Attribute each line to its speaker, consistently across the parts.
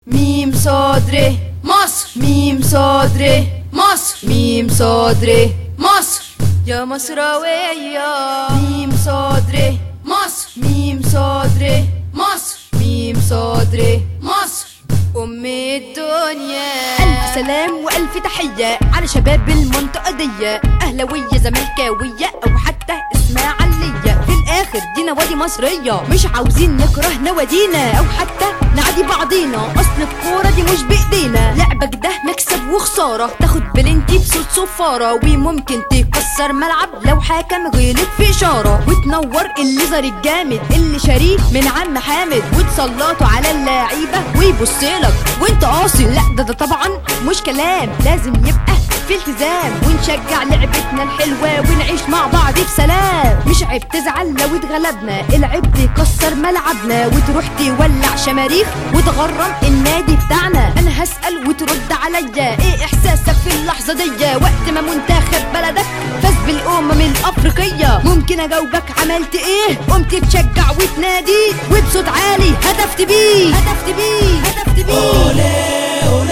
Speaker 1: ميم صادري مصر ميم صادري مصر ميم صادري مصر يا مصراوية ميم صادري مصر ميم صادري مصر ميم صادري مصر أم الدنيا
Speaker 2: ألف سلام وألف تحية على شباب المنطقة دي أهلوية زملكاوية أو حتى إسماعيلية في الآخر دي نوادي مصرية مش عاوزين نكره نوادينا أو حتى نعدي بعضينا أصل الكورة دي مش بإيدينا لعبك ده مكسب وخسارة تاخد بلنتي بصوت صفارة وممكن تكسر ملعب لو حكم غلط في إشارة وتنور الليزر الجامد اللي شاريه من عم حامد وتسلطوا على اللعيبة ويبصلك وانت قاصد لا ده ده طبعا مش كلام لازم يبقى في التزام ونشجع لعبتنا الحلوة ونعيش مع بعض في سلام مش عيب تزعل لو اتغلبنا العيب تكسر ملعبنا وتروح تولع شماريخ وتغرم النادي بتاعنا انا هسأل وترد عليا ايه احساسك في اللحظة دي وقت ما منتخب بلدك فاز بالامم الافريقية ممكن اجاوبك عملت ايه قمت تشجع وتنادي وبصوت عالي هتفت بيه هتفت بيه هتفت بيه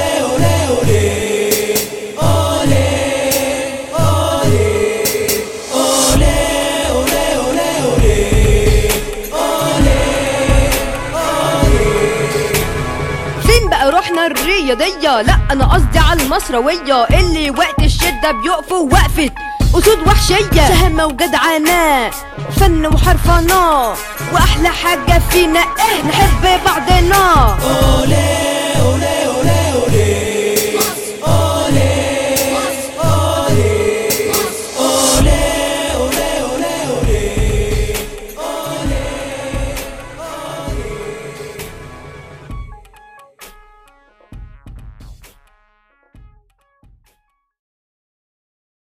Speaker 2: فين بقى روحنا الرياضية لا انا قصدي على المصروية اللي وقت الشدة بيقفوا وقفة أسود وحشية شهامة وجدعنة فن وحرفنة وأحلى حاجة فينا إيه نحب بعضنا